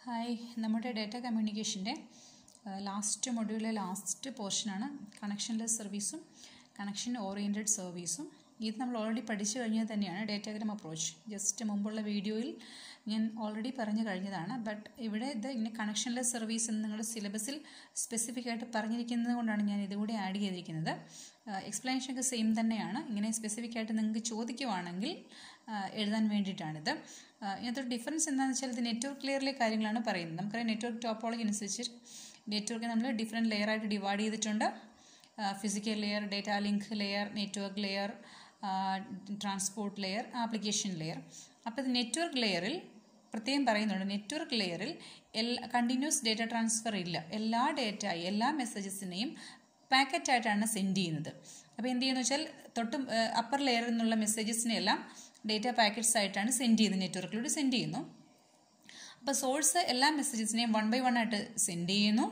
Hi നമ്മുടെ data കമ്മ്യൂണിക്കേഷൻ്റെ last മൊഡ്യൂളിലെ ലാസ്റ്റ് പോർഷനാണ് കണക്ഷൻലെസ് സർവീസും കണക്ഷൻ ഓറിയൻറ്റഡ് സർവീസും ഇത് നമ്മൾ ഓൾറെഡി പഠിച്ചു കഴിഞ്ഞത് തന്നെയാണ് ഡേറ്റാഗ്രാം അപ്രോച്ച് ജസ്റ്റ് മുമ്പുള്ള വീഡിയോയിൽ ഞാൻ ഓൾറെഡി പറഞ്ഞു കഴിഞ്ഞതാണ് ബട്ട് ഇവിടെ ഇത് ഇങ്ങനെ കണക്ഷൻലെസ് സർവീസ് എന്ന് നിങ്ങളുടെ സിലബസിൽ സ്പെസിഫിക് ആയിട്ട് പറഞ്ഞിരിക്കുന്നത് കൊണ്ടാണ് ഞാൻ ഇതുകൂടി ആഡ് ചെയ്തിരിക്കുന്നത് എക്സ്പ്ലനേഷൻ ഒക്കെ സെയിം തന്നെയാണ് ഇങ്ങനെ സ്പെസിഫിക് ആയിട്ട് നിങ്ങൾക്ക് ചോദിക്കുവാണെങ്കിൽ എഴുതാൻ വേണ്ടിയിട്ടാണിത് ഇതിനകത്തൊരു ഡിഫറൻസ് എന്താണെന്ന് വെച്ചാൽ ഇത് നെറ്റ്വർക്ക് ലെയറിലെ കാര്യങ്ങളാണ് പറയുന്നത് നമുക്കറിയാം നെറ്റ്വർക്ക് ടോപ്പോളജി അനുസരിച്ച് നെറ്റ്വർക്ക് നമ്മൾ ഡിഫറെൻറ്റ് ലെയർ ആയിട്ട് ഡിവൈഡ് ചെയ്തിട്ടുണ്ട് physical layer data link layer network layer transport layer application layer അപ്പോൾ ഇത് നെറ്റ്വർക്ക് ലെയറിൽ പ്രത്യേകം പറയുന്നുണ്ട് നെറ്റ്വർക്ക് ലെയറിൽ എല്ലാ കണ്ടിന്യൂസ് ഡേറ്റ ട്രാൻസ്ഫർ ഇല്ല എല്ലാ ഡേറ്റയും എല്ലാ മെസ്സേജസിനെയും പാക്കറ്റായിട്ടാണ് സെൻഡ് ചെയ്യുന്നത് അപ്പോൾ എന്ത് ചെയ്യുന്നു വെച്ചാൽ തൊട്ട് അപ്പർ ലെയറിൽ നിന്നുള്ള മെസ്സേജസിനെ എല്ലാം ഡേറ്റ പാക്കറ്റ്സ് ആയിട്ടാണ് സെൻഡ് ചെയ്യുന്നത് നെറ്റ്വർക്കിലൂടെ സെൻഡ് ചെയ്യുന്നു അപ്പോൾ സോഴ്സ് എല്ലാ മെസ്സേജസിനെയും വൺ ബൈ വൺ ആയിട്ട് സെൻഡ് ചെയ്യുന്നു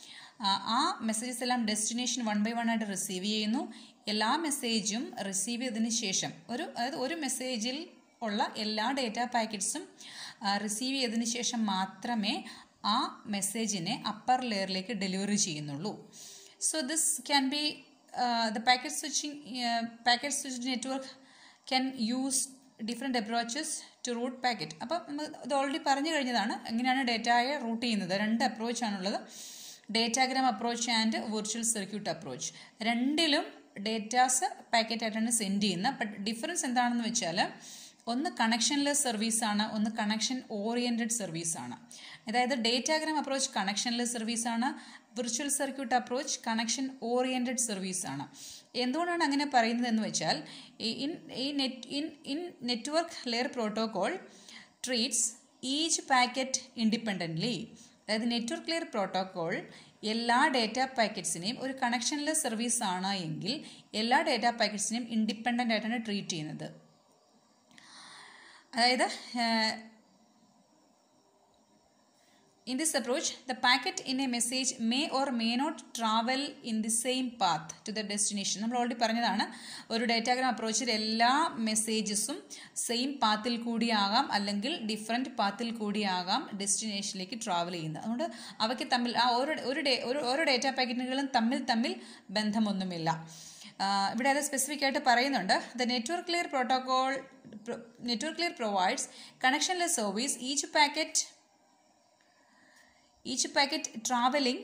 ആ മെസ്സേജസ് എല്ലാം ഡെസ്റ്റിനേഷൻ വൺ ബൈ വൺ ആയിട്ട് റിസീവ് ചെയ്യുന്നു എല്ലാ മെസ്സേജും റിസീവ് ചെയ്തതിന് ശേഷം ഒരു അതായത് ഒരു മെസ്സേജിൽ ഉള്ള എല്ലാ ഡേറ്റ പാക്കറ്റ്സും റിസീവ് ചെയ്തതിന് ശേഷം മാത്രമേ ആ മെസ്സേജിനെ അപ്പർ ലെയറിലേക്ക് ഡെലിവറി ചെയ്യുന്നുള്ളൂ so this can be the packet switching packet switch network can use different approaches to route packet അപ്പം നമ്മൾ ഇത് ഓൾറെഡി പറഞ്ഞു കഴിഞ്ഞതാണ് എങ്ങനെയാണ് ഡേറ്റയെ റൂട്ട് ചെയ്യുന്നത് രണ്ട് അപ്രോച്ചാണുള്ളത് datagram approach and virtual circuit approach രണ്ടിലും ഡേറ്റാസ് പാക്കറ്റായിട്ടാണ് സെൻഡ് ചെയ്യുന്നത് ബട്ട് ഡിഫറൻസ് എന്താണെന്ന് വെച്ചാൽ ഒന്ന് കണക്ഷൻലെസ് സർവീസാണ് ഒന്ന് കണക്ഷൻ ഓറിയൻറ്റഡ് സർവീസാണ് അതായത് ഡേറ്റാഗ്രാം അപ്രോച്ച് കണക്ഷൻലെസ് സർവീസാണ് virtual circuit approach connection oriented സർവീസാണ് എന്തുകൊണ്ടാണ് അങ്ങനെ പറയുന്നത് എന്ന് വെച്ചാൽ ഇൻ ഈ net in in network layer protocol treats each packet independently അതായത് നെറ്റ്വർക്ക് ലെയർ പ്രോട്ടോകോൾ എല്ലാ ഡേറ്റ പാക്കറ്റ്സിനെയും ഒരു കണക്ഷൻലെസ് സർവീസ് ആണ് എങ്കിൽ എല്ലാ ഡേറ്റ പാക്കറ്റ്സിനെയും ഇൻഡിപെൻഡൻ്റ് ആയിട്ടാണ് ട്രീറ്റ് ചെയ്യുന്നത് അതായത് In this approach, the packet in a message may or may not travel in the same path to the destination. നമ്മൾ ഓൾറെഡി പറഞ്ഞതാണ് ഒരു ഡേറ്റാഗ്രാം അപ്രോച്ചിൽ എല്ലാ മെസ്സേജസും സെയിം പാത്തിൽ കൂടിയാകാം അല്ലെങ്കിൽ ഡിഫറെൻറ്റ് പാത്തിൽ കൂടിയാകാം ഡെസ്റ്റിനേഷനിലേക്ക് ട്രാവൽ ചെയ്യുന്നത് അതുകൊണ്ട് അവയ്ക്ക് തമ്മിൽ ആ ഓരോ ഒരു ഡേ ഒരു ഓരോ ഡേറ്റാ പാക്കറ്റുകളും തമ്മിൽ തമ്മിൽ ബന്ധമൊന്നുമില്ല ഇവിടെ അത് സ്പെസിഫിക് ആയിട്ട് പറയുന്നുണ്ട് the network layer protocol network layer provides connectionless service each packet each packet traveling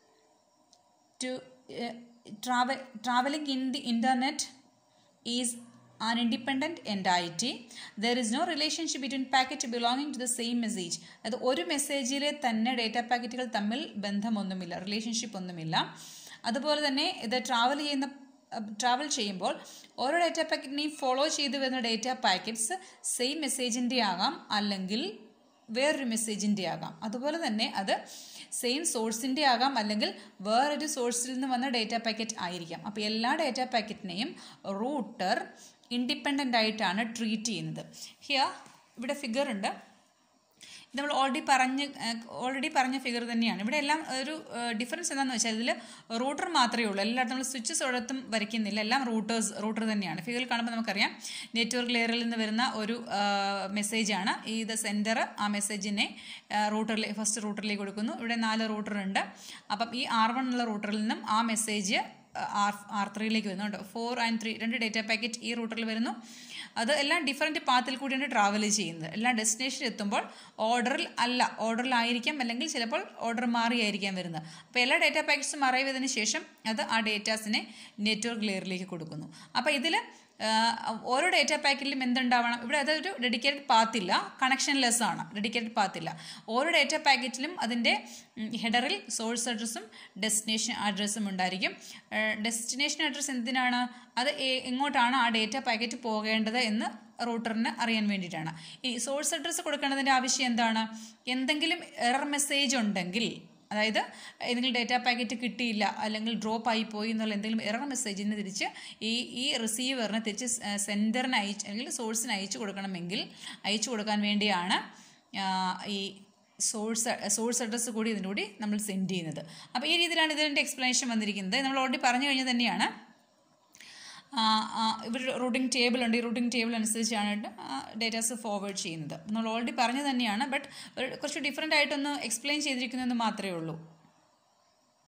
to uh, travel traveling in the internet is an independent entity there is no relationship between packet belonging to the same message അത് ഒരു മെസ്സേജിലെ തന്നെ data പാക്കറ്റുകൾ തമ്മിൽ ബന്ധമൊന്നുമില്ല relationship ഒന്നുമില്ല അതുപോലെ തന്നെ ഇത് travel ചെയ്യുന്ന ട്രാവൽ ചെയ്യുമ്പോൾ ഓരോ ഡേറ്റ പാക്കറ്റിനെയും ഫോളോ ചെയ്തു വരുന്ന ഡേറ്റ പാക്കറ്റ്സ് സെയിം മെസ്സേജിൻ്റെ ആകാം അല്ലെങ്കിൽ വേറൊരു മെസ്സേജിൻ്റെ ആകാം അതുപോലെ തന്നെ അത് സെയിം സോഴ്സിൻ്റെ ആകാം അല്ലെങ്കിൽ വേറൊരു സോഴ്സിൽ നിന്ന് വന്ന ഡേറ്റ പാക്കറ്റ് ആയിരിക്കാം അപ്പോൾ എല്ലാ ഡേറ്റ പാക്കറ്റിനെയും റൂട്ടർ ഇൻഡിപെൻഡൻ്റ് ആയിട്ടാണ് ട്രീറ്റ് ചെയ്യുന്നത് ഹിയ ഇവിടെ ഫിഗർ ഉണ്ട് ഇത് നമ്മൾ ഓൾറെഡി പറഞ്ഞ് ഓൾറെഡി പറഞ്ഞ ഫിഗർ തന്നെയാണ് ഇവിടെ എല്ലാം ഒരു ഡിഫറൻസ് എന്താണെന്ന് വെച്ചാൽ ഇതിൽ റൂട്ടർ മാത്രമേ ഉള്ളൂ എല്ലായിടത്തും നമ്മൾ സ്വിച്ചസ് ഒരിടത്തും വരയ്ക്കുന്നില്ല എല്ലാം റൂട്ടേഴ്സ് റൂട്ടർ തന്നെയാണ് ഫിഗറിൽ കാണുമ്പോൾ നമുക്കറിയാം നെറ്റ്വർക്ക് ലെയറിൽ നിന്ന് വരുന്ന ഒരു മെസ്സേജാണ് ഈ ഇത് സെൻറ്റർ ആ മെസ്സേജിനെ റൂട്ടറിലെ ഫസ്റ്റ് റൂട്ടറിലേക്ക് കൊടുക്കുന്നു ഇവിടെ നാല് റൂട്ടർ ഉണ്ട് അപ്പം ഈ ആർ വൺ എന്നുള്ള റൂട്ടറിൽ നിന്നും ആ മെസ്സേജ് ആർ ആർ ത്രീയിലേക്ക് വരുന്നുണ്ട് ഫോർ ആൻഡ് ത്രീ രണ്ട് ഡേറ്റ പാക്കറ്റ് ഈ റൂട്ടറിൽ വരുന്നു അത് എല്ലാം ഡിഫറെൻറ്റ് പാത്തിൽ കൂടിയാണ് ട്രാവൽ ചെയ്യുന്നത് എല്ലാം ഡെസ്റ്റിനേഷൻ എത്തുമ്പോൾ ഓർഡറിൽ അല്ല ഓർഡറിലായിരിക്കാം അല്ലെങ്കിൽ ചിലപ്പോൾ ഓർഡർ മാറിയായിരിക്കാം വരുന്നത് അപ്പോൾ എല്ലാ ഡേറ്റ പാക്കറ്റ്സും അറൈവ് ചെയ്തതിന് ശേഷം അത് ആ ഡേറ്റാസിനെ നെറ്റ്വർക്ക് ലെയറിലേക്ക് കൊടുക്കുന്നു അപ്പോൾ ഇതിൽ ഓരോ ഡേറ്റ പാക്കറ്റിലും എന്തുണ്ടാവണം ഇവിടെ അതൊരു ഡെഡിക്കേറ്റഡ് പാത്തില്ല കണക്ഷൻലെസ് ആണ് ഡെഡിക്കേറ്റഡ് പാത്തില്ല ഓരോ ഡേറ്റ പാക്കറ്റിലും അതിൻ്റെ ഹെഡറിൽ സോഴ്സ് അഡ്രസ്സും ഡെസ്റ്റിനേഷൻ അഡ്രസ്സും ഉണ്ടായിരിക്കും ഡെസ്റ്റിനേഷൻ അഡ്രസ്സ് എന്തിനാണ് അത് എങ്ങോട്ടാണ് ആ ഡേറ്റ പാക്കറ്റ് പോകേണ്ടത് എന്ന് റൂട്ടറിന് അറിയാൻ വേണ്ടിയിട്ടാണ് ഈ സോഴ്സ് അഡ്രസ്സ് കൊടുക്കേണ്ടതിൻ്റെ ആവശ്യം എന്താണ് എന്തെങ്കിലും എറർ മെസ്സേജ് ഉണ്ടെങ്കിൽ അതായത് ഏതെങ്കിലും ഡേറ്റ പാക്കറ്റ് കിട്ടിയില്ല അല്ലെങ്കിൽ ഡ്രോപ്പ് ആയി പോയി എന്നുള്ള എന്തെങ്കിലും എറർ മെസ്സേജിന് തിരിച്ച് ഈ ഈ റിസീവറിന് തിരിച്ച് സെൻറ്ററിന് അയച്ച് അല്ലെങ്കിൽ സോഴ്സിന് അയച്ചു കൊടുക്കണമെങ്കിൽ അയച്ചു കൊടുക്കാൻ വേണ്ടിയാണ് ഈ സോഴ്സ് സോഴ്സ് അഡ്രസ്സ് കൂടി ഇതിൻ്റെ കൂടി നമ്മൾ സെൻഡ് ചെയ്യുന്നത് അപ്പോൾ ഈ രീതിയിലാണ് ഇതിൻ്റെ എക്സ്പ്ലനേഷൻ വന്നിരിക്കുന്നത് നമ്മൾ ഓൾറെഡി പറഞ്ഞു കഴിഞ്ഞത് തന്നെയാണ് ഇവർ റൂട്ടിംഗ് ടേബിൾ ഉണ്ട് ഈ റൂട്ടിംഗ് ടേബിൾ അനുസരിച്ചാണ് ഡേറ്റാസ് ഫോർവേഡ് ചെയ്യുന്നത് നമ്മൾ ഓൾറെഡി പറഞ്ഞു തന്നെയാണ് ബട്ട് കുറച്ച് ഡിഫറെൻ്റ് ആയിട്ടൊന്ന് എക്സ്പ്ലെയിൻ ചെയ്തിരിക്കുന്നതെന്ന് മാത്രമേ ഉള്ളൂ